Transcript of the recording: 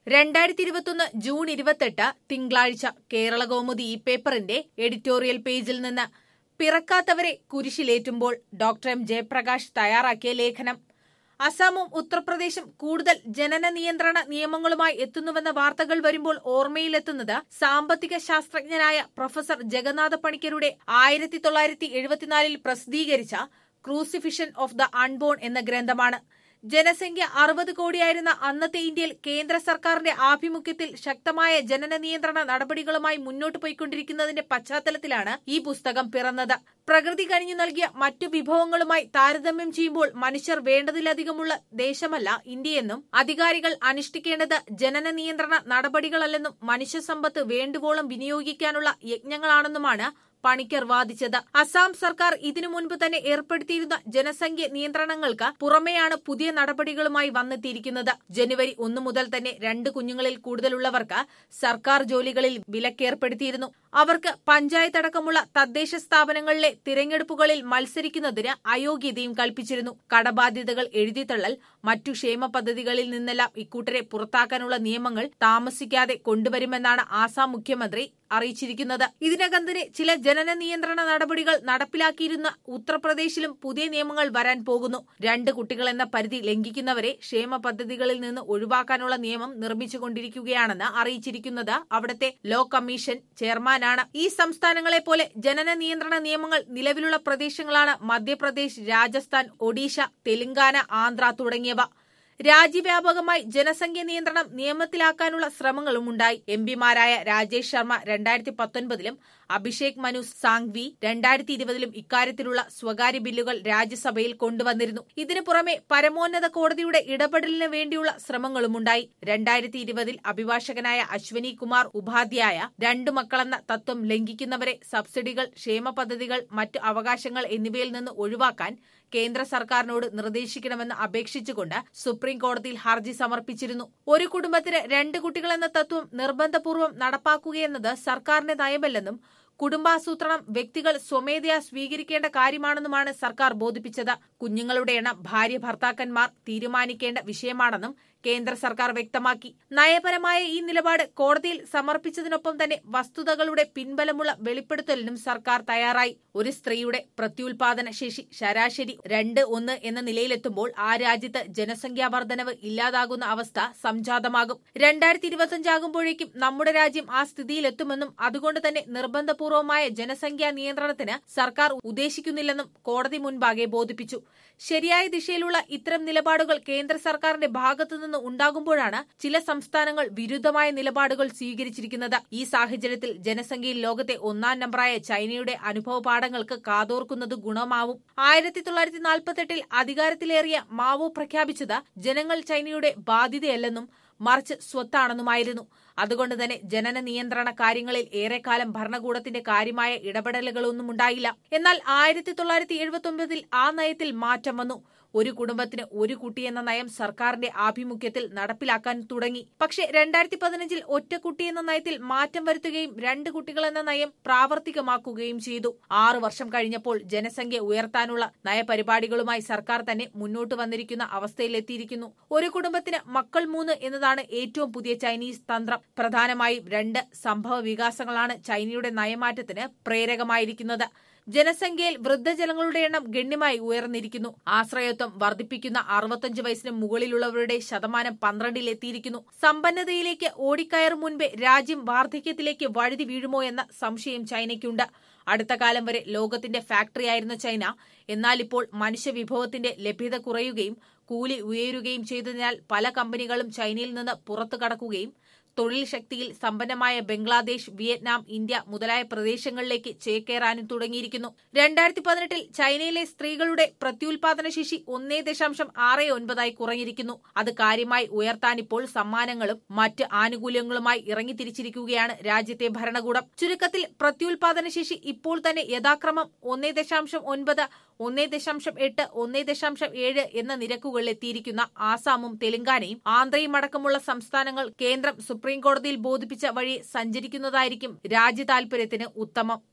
രണ്ടായിരത്തി ഇരുപത്തൊന്ന് ജൂൺ ഇരുപത്തെട്ട് തിങ്കളാഴ്ച കേരള കൗമുദി ഈ പേപ്പറിന്റെ എഡിറ്റോറിയൽ പേജിൽ നിന്ന് പിറക്കാത്തവരെ കുരിശിലേറ്റുമ്പോൾ ഡോക്ടർ എം ജയപ്രകാശ് തയ്യാറാക്കിയ ലേഖനം അസമും ഉത്തർപ്രദേശും കൂടുതൽ ജനന നിയന്ത്രണ നിയമങ്ങളുമായി എത്തുന്നുവെന്ന വാർത്തകൾ വരുമ്പോൾ ഓർമ്മയിലെത്തുന്നത് സാമ്പത്തിക ശാസ്ത്രജ്ഞനായ പ്രൊഫസർ ജഗന്നാഥ പണിക്കരുടെ ആയിരത്തി തൊള്ളായിരത്തി എഴുപത്തിനാലിൽ പ്രസിദ്ധീകരിച്ച ക്രൂസിഫിഷൻ ഓഫ് ദ അൺബോൺ എന്ന ഗ്രന്ഥമാണ് ജനസംഖ്യ അറുപത് കോടിയായിരുന്ന അന്നത്തെ ഇന്ത്യയിൽ കേന്ദ്ര സർക്കാരിന്റെ ആഭിമുഖ്യത്തിൽ ശക്തമായ ജനന നിയന്ത്രണ നടപടികളുമായി മുന്നോട്ട് പോയിക്കൊണ്ടിരിക്കുന്നതിന്റെ പശ്ചാത്തലത്തിലാണ് ഈ പുസ്തകം പിറന്നത് പ്രകൃതി കഴിഞ്ഞു നൽകിയ മറ്റു വിഭവങ്ങളുമായി താരതമ്യം ചെയ്യുമ്പോൾ മനുഷ്യർ വേണ്ടതിലധികമുള്ള ദേശമല്ല ഇന്ത്യയെന്നും അധികാരികൾ അനുഷ്ഠിക്കേണ്ടത് ജനന നിയന്ത്രണ നടപടികളല്ലെന്നും മനുഷ്യസമ്പത്ത് വേണ്ടുവോളം വിനിയോഗിക്കാനുള്ള യജ്ഞങ്ങളാണെന്നുമാണ് പണിക്കർ വാദിച്ചത് അസാം സർക്കാർ ഇതിനു മുൻപ് തന്നെ ഏർപ്പെടുത്തിയിരുന്ന ജനസംഖ്യ നിയന്ത്രണങ്ങൾക്ക് പുറമെയാണ് പുതിയ നടപടികളുമായി വന്നെത്തിയിരിക്കുന്നത് ജനുവരി ഒന്ന് മുതൽ തന്നെ രണ്ട് കുഞ്ഞുങ്ങളിൽ കൂടുതലുള്ളവർക്ക് സർക്കാർ ജോലികളിൽ വിലക്കേർപ്പെടുത്തിയിരുന്നു അവർക്ക് പഞ്ചായത്ത് അടക്കമുള്ള തദ്ദേശ സ്ഥാപനങ്ങളിലെ തിരഞ്ഞെടുപ്പുകളിൽ മത്സരിക്കുന്നതിന് അയോഗ്യതയും കൽപ്പിച്ചിരുന്നു കടബാധ്യതകൾ എഴുതിത്തള്ളൽ മറ്റു ക്ഷേമ പദ്ധതികളിൽ നിന്നെല്ലാം ഇക്കൂട്ടരെ പുറത്താക്കാനുള്ള നിയമങ്ങൾ താമസിക്കാതെ കൊണ്ടുവരുമെന്നാണ് ആസാം മുഖ്യമന്ത്രി അറിയിച്ചിരിക്കുന്നത് ഇതിനകം തന്നെ ചില ജനന നിയന്ത്രണ നടപടികൾ നടപ്പിലാക്കിയിരുന്ന ഉത്തർപ്രദേശിലും പുതിയ നിയമങ്ങൾ വരാൻ പോകുന്നു രണ്ട് കുട്ടികൾ എന്ന പരിധി ലംഘിക്കുന്നവരെ ക്ഷേമ പദ്ധതികളിൽ നിന്ന് ഒഴിവാക്കാനുള്ള നിയമം നിർമ്മിച്ചുകൊണ്ടിരിക്കുകയാണെന്ന് അറിയിച്ചിരിക്കുന്നത് അവിടുത്തെ ലോ കമ്മീഷൻ ചെയർമാനാണ് ഈ സംസ്ഥാനങ്ങളെ പോലെ ജനന നിയന്ത്രണ നിയമങ്ങൾ നിലവിലുള്ള പ്രദേശങ്ങളാണ് മധ്യപ്രദേശ് രാജസ്ഥാൻ ഒഡീഷ തെലങ്കാന ആന്ധ്ര തുടങ്ങിയവ രാജ്യവ്യാപകമായി ജനസംഖ്യ നിയന്ത്രണം നിയമത്തിലാക്കാനുള്ള ശ്രമങ്ങളുമുണ്ടായി എംപിമാരായ രാജേഷ് ശർമ്മ രണ്ടായിരത്തി പത്തൊൻപതിലും അഭിഷേക് മനു സാങ്വി രണ്ടായിരത്തി ഇരുപതിലും ഇക്കാര്യത്തിലുള്ള സ്വകാര്യ ബില്ലുകൾ രാജ്യസഭയിൽ കൊണ്ടുവന്നിരുന്നു ഇതിനു പുറമെ പരമോന്നത കോടതിയുടെ ഇടപെടലിന് വേണ്ടിയുള്ള ശ്രമങ്ങളുമുണ്ടായി രണ്ടായിരത്തി ഇരുപതിൽ അഭിഭാഷകനായ അശ്വനി കുമാർ ഉപാധ്യായ രണ്ടു മക്കളെന്ന തത്വം ലംഘിക്കുന്നവരെ സബ്സിഡികൾ ക്ഷേമ പദ്ധതികൾ മറ്റ് അവകാശങ്ങൾ എന്നിവയിൽ നിന്ന് ഒഴിവാക്കാൻ കേന്ദ്ര സർക്കാരിനോട് നിർദ്ദേശിക്കണമെന്ന് അപേക്ഷിച്ചുകൊണ്ട് സുപ്രീം കോടതിയിൽ ഹർജി സമർപ്പിച്ചിരുന്നു ഒരു കുടുംബത്തിന് രണ്ട് കുട്ടികളെന്ന തത്വം നിർബന്ധപൂർവ്വം നടപ്പാക്കുകയെന്നത് സർക്കാരിന്റെ നയമല്ലെന്നും കുടുംബാസൂത്രണം വ്യക്തികൾ സ്വമേധയാ സ്വീകരിക്കേണ്ട കാര്യമാണെന്നുമാണ് സർക്കാർ ബോധിപ്പിച്ചത് കുഞ്ഞുങ്ങളുടെ എണ്ണം ഭാര്യ ഭർത്താക്കന്മാർ തീരുമാനിക്കേണ്ട വിഷയമാണെന്നും കേന്ദ്ര സർക്കാർ വ്യക്തമാക്കി നയപരമായ ഈ നിലപാട് കോടതിയിൽ സമർപ്പിച്ചതിനൊപ്പം തന്നെ വസ്തുതകളുടെ പിൻബലമുള്ള വെളിപ്പെടുത്തലിനും സർക്കാർ തയ്യാറായി ഒരു സ്ത്രീയുടെ പ്രത്യുൽപാദന ശേഷി ശരാശരി രണ്ട് ഒന്ന് എന്ന നിലയിലെത്തുമ്പോൾ ആ രാജ്യത്ത് ജനസംഖ്യാ വർധനവ് ഇല്ലാതാകുന്ന അവസ്ഥ സംജാതമാകും രണ്ടായിരത്തി ഇരുപത്തിയഞ്ചാകുമ്പോഴേക്കും നമ്മുടെ രാജ്യം ആ സ്ഥിതിയിലെത്തുമെന്നും അതുകൊണ്ട് തന്നെ നിർബന്ധപൂർവമായ ജനസംഖ്യാ നിയന്ത്രണത്തിന് സർക്കാർ ഉദ്ദേശിക്കുന്നില്ലെന്നും കോടതി മുൻപാകെ ബോധിപ്പിച്ചു ശരിയായ ദിശയിലുള്ള ഇത്തരം നിലപാടുകൾ കേന്ദ്ര സർക്കാരിന്റെ ഭാഗത്തുനിന്ന് ഉണ്ടാകുമ്പോഴാണ് ചില സംസ്ഥാനങ്ങൾ വിരുദ്ധമായ നിലപാടുകൾ സ്വീകരിച്ചിരിക്കുന്നത് ഈ സാഹചര്യത്തിൽ ജനസംഖ്യയിൽ ലോകത്തെ ഒന്നാം നമ്പറായ ചൈനയുടെ അനുഭവ പാഠങ്ങൾക്ക് കാതോർക്കുന്നത് ഗുണമാവും ആയിരത്തി തൊള്ളായിരത്തി നാൽപ്പത്തെട്ടിൽ അധികാരത്തിലേറിയ മാവോ പ്രഖ്യാപിച്ചത് ജനങ്ങൾ ചൈനയുടെ ബാധ്യതയല്ലെന്നും മറിച്ച് സ്വത്താണെന്നുമായിരുന്നു അതുകൊണ്ട് തന്നെ ജനന നിയന്ത്രണ കാര്യങ്ങളിൽ ഏറെക്കാലം ഭരണകൂടത്തിന്റെ കാര്യമായ ഇടപെടലുകളൊന്നും ഉണ്ടായില്ല എന്നാൽ ആയിരത്തി തൊള്ളായിരത്തി എഴുപത്തി ഒമ്പതിൽ ആ നയത്തിൽ മാറ്റം വന്നു ഒരു കുടുംബത്തിന് ഒരു കുട്ടിയെന്ന നയം സർക്കാരിന്റെ ആഭിമുഖ്യത്തിൽ നടപ്പിലാക്കാൻ തുടങ്ങി പക്ഷേ രണ്ടായിരത്തി പതിനഞ്ചിൽ ഒറ്റ കുട്ടിയെന്ന നയത്തിൽ മാറ്റം വരുത്തുകയും രണ്ട് കുട്ടികളെന്ന നയം പ്രാവർത്തികമാക്കുകയും ചെയ്തു ആറു വർഷം കഴിഞ്ഞപ്പോൾ ജനസംഖ്യ ഉയർത്താനുള്ള നയപരിപാടികളുമായി സർക്കാർ തന്നെ മുന്നോട്ട് വന്നിരിക്കുന്ന അവസ്ഥയിലെത്തിയിരിക്കുന്നു ഒരു കുടുംബത്തിന് മക്കൾ മൂന്ന് എന്നതാണ് ഏറ്റവും പുതിയ ചൈനീസ് തന്ത്രം പ്രധാനമായും രണ്ട് സംഭവ വികാസങ്ങളാണ് ചൈനയുടെ നയമാറ്റത്തിന് പ്രേരകമായിരിക്കുന്നത് ജനസംഖ്യയിൽ വൃദ്ധജനങ്ങളുടെ എണ്ണം ഗണ്യമായി ഉയർന്നിരിക്കുന്നു ആശ്രയത്വം വർദ്ധിപ്പിക്കുന്ന അറുപത്തഞ്ച് വയസ്സിന് മുകളിലുള്ളവരുടെ ശതമാനം പന്ത്രണ്ടിലെത്തിയിരിക്കുന്നു സമ്പന്നതയിലേക്ക് ഓടിക്കയറും മുൻപേ രാജ്യം വാർദ്ധക്യത്തിലേക്ക് വഴുതി വീഴുമോ എന്ന സംശയം ചൈനയ്ക്കുണ്ട് അടുത്ത കാലം വരെ ലോകത്തിന്റെ ഫാക്ടറിയായിരുന്ന ചൈന എന്നാൽ ഇപ്പോൾ മനുഷ്യവിഭവത്തിന്റെ ലഭ്യത കുറയുകയും കൂലി ഉയരുകയും ചെയ്തതിനാൽ പല കമ്പനികളും ചൈനയിൽ നിന്ന് പുറത്തു കടക്കുകയും തൊഴിൽ ശക്തിയിൽ സമ്പന്നമായ ബംഗ്ലാദേശ് വിയറ്റ്നാം ഇന്ത്യ മുതലായ പ്രദേശങ്ങളിലേക്ക് ചേക്കേറാനും തുടങ്ങിയിരിക്കുന്നു രണ്ടായിരത്തി പതിനെട്ടിൽ ചൈനയിലെ സ്ത്രീകളുടെ പ്രത്യുൽപാദന ശേഷി ഒന്നേ ദശാംശം ആറ് ഒൻപതായി കുറഞ്ഞിരിക്കുന്നു അത് കാര്യമായി ഉയർത്താനിപ്പോൾ സമ്മാനങ്ങളും മറ്റ് ആനുകൂല്യങ്ങളുമായി ഇറങ്ങിത്തിരിച്ചിരിക്കുകയാണ് രാജ്യത്തെ ഭരണകൂടം ചുരുക്കത്തിൽ പ്രത്യുൽപാദന ശേഷി ഇപ്പോൾ തന്നെ യഥാക്രമം ഒന്നേ ദശാംശം ഒൻപത് ഒന്നേ ദശാംശം എട്ട് ഒന്നേ ദശാംശം ഏഴ് എന്ന നിരക്കുകളിൽ എത്തിയിരിക്കുന്ന ആസാമും തെലങ്കാനയും ആന്ധ്രയും അടക്കമുള്ള സംസ്ഥാനങ്ങൾ കേന്ദ്രം സുപ്രീം കോടതിയിൽ ബോധിപ്പിച്ച വഴി സഞ്ചരിക്കുന്നതായിരിക്കും രാജ്യ താൽപര്യത്തിന് ഉത്തമം